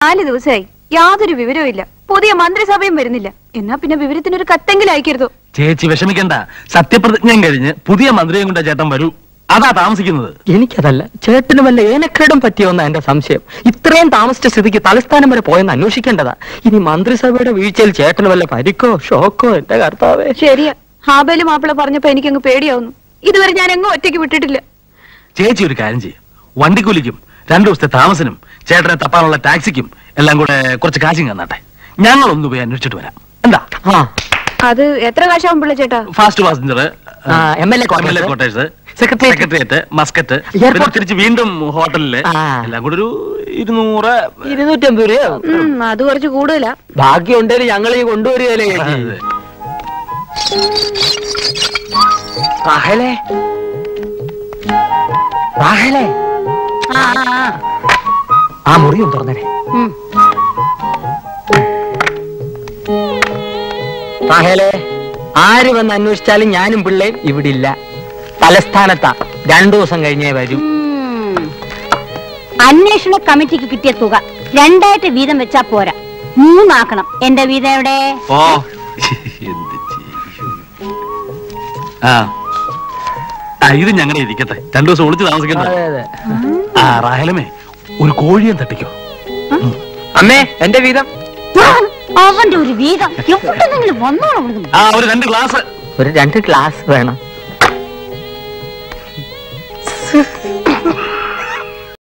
നാല് ദിവസമായി യാതൊരു വിവരവും ഇല്ല പുതിയ മന്ത്രിസഭയും വരുന്നില്ല എന്നാ പിന്നെ വിവരത്തിനൊരു കത്തെങ്കിലും അയക്കരുതോ ചേച്ചി വിഷമിക്കണ്ട സത്യപ്രതിജ്ഞയും കഴിഞ്ഞ് പുതിയ മന്ത്രിയും കൊണ്ട് ചേട്ടൻ വരൂ അതാ താമസിക്കുന്നത് എനിക്കതല്ല ചേട്ടന് വല്ല ഏനക്കേടും പറ്റിയോന്ന എന്റെ സംശയം ഇത്രയും താമസിച്ച സ്ഥിതിക്ക് തലസ്ഥാനം വരെ പോയെന്ന് അന്വേഷിക്കേണ്ടതാ ഇനി മന്ത്രിസഭയുടെ വീഴ്ചയിൽ ചേട്ടന് വല്ല പരിക്കോ ഷോക്കോ എന്റെ കർത്താവേ ശരിയാ ഹാബേല് മാപ്പിള പറഞ്ഞപ്പോ എനിക്കങ്ങ് പേടിയാവുന്നു ഇതുവരെ ഞാൻ എങ്ങും ഒറ്റയ്ക്ക് വിട്ടിട്ടില്ല ചേച്ചി ഒരു കാര്യം ചെയ്യും വണ്ടിക്കൂലിക്കും രണ്ടു ദിവസത്തെ താമസനും ചേട്ടനെ തപ്പാനുള്ള ടാക്സിക്കും എല്ലാം കൂടെ കുറച്ച് കാശും തന്നാട്ടെ ഞങ്ങൾ ഒന്ന് പോയി അന്വേഷിച്ചിട്ട് വരാം എന്താ ആ അത് എത്ര കാശാവും പിള്ള ചേട്ടാ ഫാസ്റ്റ് പാസഞ്ചർ ആ, MLA quarters. Quarters Secretariat. Secretariat Muscat Airport. പിന്നെ തിരിച്ച് വീണ്ടും ഹോട്ടലില് ആ. എല്ലാം കൂടെ ഒരു ഇരുന്നൂറ് ഇരുന്നൂറ്റമ്പത് രൂപയോ ഉം, അത് കുറച്ച് കൂടുതലാ ഭാഗ്യം ഉണ്ടെങ്കിൽ ഞങ്ങൾ ഈ കൊണ്ടുവരികയല്ലേ ചേച്ചി അതെ. റാഹേലേ റാഹേലേ ആ, ആ, ആ. ആ മുറി ഒന്ന് തുറന്നേ ഉം. റാഹേലേ ആര് വന്ന് അന്വേഷിച്ചാലും ഞാനും പിള്ളേം ഇവിടെ ഇല്ല തലസ്ഥാനത്താ രണ്ടു ദിവസം കഴിഞ്ഞേ വരൂ ഉം. അന്വേഷണ കമ്മിറ്റിക്ക് കിട്ടിയ തുക രണ്ടായിട്ട് വീതം വെച്ചാ പോരാ മൂന്നാക്കണം എന്റെ വീതം എവിടെ ഓ എന്ത് ചെയ്യും? ആ ആ, ഇത് ഞങ്ങളുടെ ഇരിക്കട്ടെ രണ്ടു ദിവസം ഒളിച്ച് താമസിക്കണ്ട അതെ അതെ ആ റാഹലമേ ഒരു കോഴിയെ തട്ടിക്കോ അമ്മേ എന്റെ വീതം അവന്റെ ഒരു വീതം എവിടെന്നെങ്കിലും വന്നോളൂ ഇവിടുന്ന്. ആ ഒരു രണ്ട് ഗ്ലാസ് ഒരു രണ്ട് ഗ്ലാസ് വേണം